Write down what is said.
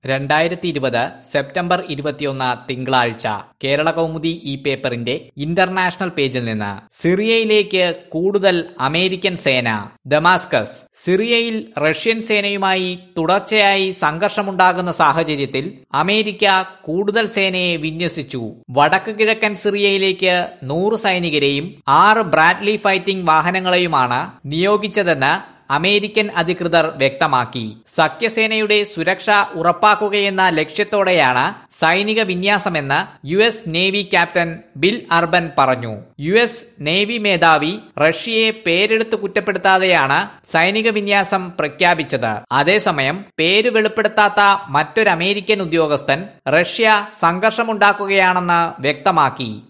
രണ്ടായിരത്തി ഇരുപത് സെപ്റ്റംബർ ഇരുപത്തിയൊന്ന് തിങ്കളാഴ്ച കേരള കൗമുദി ഈ പേപ്പറിന്റെ ഇന്റർനാഷണൽ പേജിൽ നിന്ന് സിറിയയിലേക്ക് കൂടുതൽ അമേരിക്കൻ സേന ദമാസ്കസ് സിറിയയിൽ റഷ്യൻ സേനയുമായി തുടർച്ചയായി സംഘർഷമുണ്ടാകുന്ന സാഹചര്യത്തിൽ അമേരിക്ക കൂടുതൽ സേനയെ വിന്യസിച്ചു വടക്ക് കിഴക്കൻ സിറിയയിലേക്ക് നൂറ് സൈനികരെയും ആറ് ബ്രാഡ്ലി ഫൈറ്റിംഗ് വാഹനങ്ങളെയുമാണ് നിയോഗിച്ചതെന്ന് അമേരിക്കൻ അധികൃതർ വ്യക്തമാക്കി സഖ്യസേനയുടെ സുരക്ഷ ഉറപ്പാക്കുകയെന്ന ലക്ഷ്യത്തോടെയാണ് സൈനിക വിന്യാസമെന്ന് U S navy captain Bill Urban പറഞ്ഞു യു എസ് നേവി മേധാവി റഷ്യയെ പേരെടുത്ത് കുറ്റപ്പെടുത്താതെയാണ് സൈനിക വിന്യാസം പ്രഖ്യാപിച്ചത് അതേസമയം പേര് വെളിപ്പെടുത്താത്ത മറ്റൊരു അമേരിക്കൻ ഉദ്യോഗസ്ഥൻ റഷ്യ സംഘർഷമുണ്ടാക്കുകയാണെന്ന് വ്യക്തമാക്കി